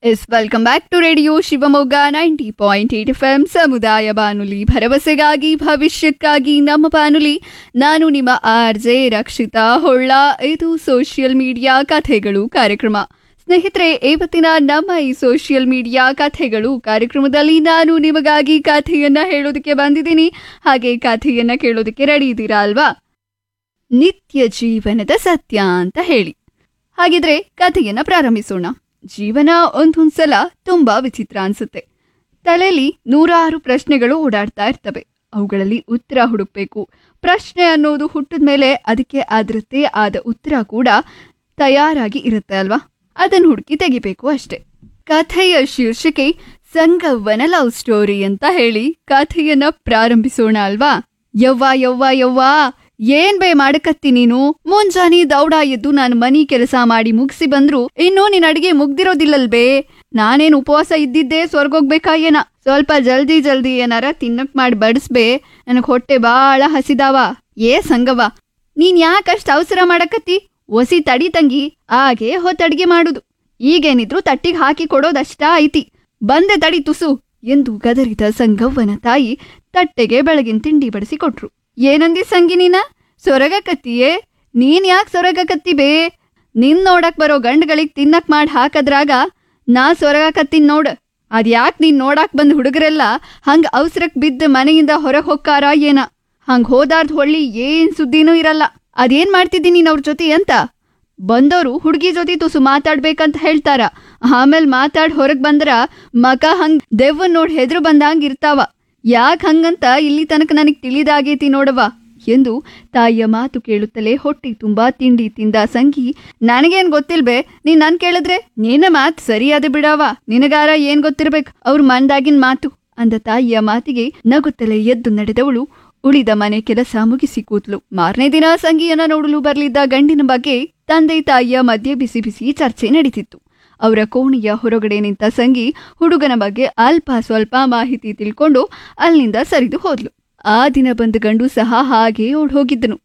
S welcome back to radio Shivamogga ninety point eight F M ಸಮುದಾಯ ಬಾನುಲಿ ಭರವಸೆಗಾಗಿ ಭವಿಷ್ಯಕ್ಕಾಗಿ ನಮ್ಮ ಬಾನುಲಿ ನಾನು ನಿಮ್ಮ ಆರ್ ಜೆ ರಕ್ಷಿತಾ ಹೊಳ್ಳ ಇದು ಸೋಷಿಯಲ್ ಮೀಡಿಯಾ ಕಥೆಗಳು ಕಾರ್ಯಕ್ರಮ ಸ್ನೇಹಿತರೆ ಇವತ್ತಿನ ನಮ್ಮ ಈ ಸೋಷಿಯಲ್ ಮೀಡಿಯಾ ಕಥೆಗಳು ಕಾರ್ಯಕ್ರಮದಲ್ಲಿ ನಾನು ನಿಮಗಾಗಿ ಕಥೆಯನ್ನ ಹೇಳೋದಕ್ಕೆ ಬಂದಿದ್ದೀನಿ ಹಾಗೆ ಕಥೆಯನ್ನ ಕೇಳೋದಕ್ಕೆ ರೆಡಿ ಇದ್ದೀರಾ ಅಲ್ವಾ ನಿತ್ಯ ಜೀವನದ ಸತ್ಯ ಅಂತ ಹೇಳಿ ಹಾಗಿದ್ರೆ ಕಥೆಯನ್ನ ಪ್ರಾರಂಭಿಸೋಣ ಜೀವನ ಒಂದೊಂದ್ಸಲ ತುಂಬಾ ವಿಚಿತ್ರ ಅನ್ಸುತ್ತೆ ತಲೆಯಲ್ಲಿ ನೂರಾರು ಪ್ರಶ್ನೆಗಳು ಓಡಾಡ್ತಾ ಇರ್ತವೆ ಅವುಗಳಲ್ಲಿ ಉತ್ತರ ಹುಡುಕ್ಬೇಕು ಪ್ರಶ್ನೆ ಅನ್ನೋದು ಹುಟ್ಟಿದ ಮೇಲೆ ಅದಕ್ಕೆ ಅದರದ್ದೇ ಆದ ಉತ್ತರ ಕೂಡ ತಯಾರಾಗಿ ಇರುತ್ತೆ ಅಲ್ವಾ ಅದನ್ನು ಹುಡುಕಿ ತೆಗಿಬೇಕು ಅಷ್ಟೆ ಕಥೆಯ ಶೀರ್ಷಿಕೆ ಸಂಗವ್ವನ ಲವ್ ಸ್ಟೋರಿ ಅಂತ ಹೇಳಿ ಕಥೆಯನ್ನ ಪ್ರಾರಂಭಿಸೋಣ ಅಲ್ವಾ ಯವ್ವ ಯವ್ವ ಯವ್ವ ಏನ್ ಬೇ ಮಾಡಕತ್ತಿ ನೀನು ಮುಂಜಾನೆ ದೌಡ ಎದ್ದು ನಾನು ಮನಿ ಕೆಲಸ ಮಾಡಿ ಮುಗಿಸಿ ಬಂದ್ರು ಇನ್ನು ನಿನ್ ಅಡಿಗೆ ಮುಗ್ದಿರೋದಿಲ್ಲಲ್ಬೇ ನಾನೇನ್ ಉಪವಾಸ ಇದ್ದಿದ್ದೆ ಸ್ವರ್ಗೋಗ್ಬೇಕಾ ಏನ ಸ್ವಲ್ಪ ಜಲ್ದಿ ಜಲ್ದಿ ಏನಾರ ತಿನ್ನಕ್ ಮಾಡಿ ಬಡಿಸ್ಬೇ ನನಗ್ ಹೊಟ್ಟೆ ಬಾಳ ಹಸಿದಾವ ಏ ಸಂಗವ್ವ ನೀನ್ ಯಾಕಷ್ಟ್ ಅವಸರ ಮಾಡಕತ್ತಿ ಒಸಿ ತಡಿ ತಂಗಿ ಹಾಗೆ ಹೊತ್ತಡ್ಗೆ ಮಾಡುದು ಈಗೇನಿದ್ರು ತಟ್ಟಿಗೆ ಹಾಕಿ ಕೊಡೋದಷ್ಟ ಐತಿ ಬಂದೆ ತಡಿ ತುಸು ಎಂದು ಗದರಿದ ಸಂಗವ್ವನ ತಾಯಿ ತಟ್ಟೆಗೆ ಬೆಳಗಿನ ತಿಂಡಿ ಬಡಿಸಿ ಕೊಟ್ರು ಏನಂದಿ ಸಂಗಿ ನೀನ ಸೊರಗಕತ್ತಿಯೇ ನೀನ್ ಯಾಕೆ ಸೊರಗಕತ್ತಿ ಬೇ ನಿನ್ ನೋಡಕ್ ಬರೋ ಗಂಡ್ಗಳಿಗ್ ತಿನ್ನಕ್ ಮಾಡಿ ಹಾಕದ್ರಾಗ ನಾ ಸೊರಗಕತ್ತೀನ್ ನೋಡ್ ಅದ್ ಯಾಕ್ ನೀನ್ ನೋಡಾಕ್ ಬಂದ್ ಹುಡುಗರೆಲ್ಲ ಹಂಗ ಅವಸರಕ್ ಬಿದ್ದ ಮನೆಯಿಂದ ಹೊರಗ್ ಹೊಕ್ಕಾರ ಏನ ಹಂಗ್ ಹೋದಾರ್ದ್ ಹೊಳ್ಳಿ ಏನ್ ಸುದ್ದಿನೂ ಇರಲ್ಲ ಅದೇನ್ ಮಾಡ್ತಿದ್ದಿ ನೀನ್ ಅವ್ರ ಜೊತೆ ಅಂತ ಬಂದೋರು ಹುಡುಗಿ ಜೊತೆ ತುಸು ಮಾತಾಡ್ಬೇಕಂತ ಹೇಳ್ತಾರ ಆಮೇಲ್ ಮಾತಾಡ್ ಹೊರಗ್ ಬಂದ್ರ ಮಕ ಹಂಗ್ ದೆವ್ವನ್ ನೋಡ್ ಹೆದ್ರು ಬಂದಂಗ್ ಇರ್ತಾವ ಯಾಕ್ ಹಂಗಂತ ಇಲ್ಲಿ ತನಕ ನನಗ್ ತಿಳಿದಾಗೈತಿ ನೋಡವ ಎಂದು ತಾಯಿಯ ಮಾತು ಕೇಳುತ್ತಲೇ ಹೊಟ್ಟಿ ತುಂಬಾ ತಿಂಡಿ ತಿಂದ ಸಂಗಿ ನನಗೇನ್ ಗೊತ್ತಿಲ್ಬೆ ನೀನ್ ನನ್ ಕೇಳಿದ್ರೆ ನಿನ್ನ ಮಾತ್ ಸರಿಯಾದ ಬಿಡವ ನಿನಗಾರ ಏನ್ ಗೊತ್ತಿರ್ಬೇಕು ಅವ್ರ ಮಂದಾಗಿನ್ ಮಾತು ಅಂದ ತಾಯಿಯ ಮಾತಿಗೆ ನಗುತ್ತಲೇ ಎದ್ದು ನಡೆದವಳು ಉಳಿದ ಮನೆ ಕೆಲಸ ಮುಗಿಸಿ ಕೂತ್ಲು ಮಾರನೇ ದಿನ ಸಂಗಿಯನ್ನ ನೋಡಲು ಬರ್ಲಿದ್ದ ಗಂಡಿನ ಬಗ್ಗೆ ತಂದೆ ತಾಯಿಯ ಮಧ್ಯೆ ಬಿಸಿ ಬಿಸಿ ಚರ್ಚೆ ನಡೀತಿತ್ತು ಅವರ ಕೋಣೆಯ ಹೊರಗಡೆ ನಿಂತ ಸಂಗಿ ಹುಡುಗನ ಬಗ್ಗೆ ಅಲ್ಪ ಸ್ವಲ್ಪ ಮಾಹಿತಿ ತಿಳ್ಕೊಂಡು ಅಲ್ಲಿಂದ ಸರಿದು ಹೋದ್ಲು ಆ ದಿನ ಬಂದ ಗಂಡು ಸಹ ಹಾಗೆ ಓಡ್ ಹೋಗಿದ್ದನು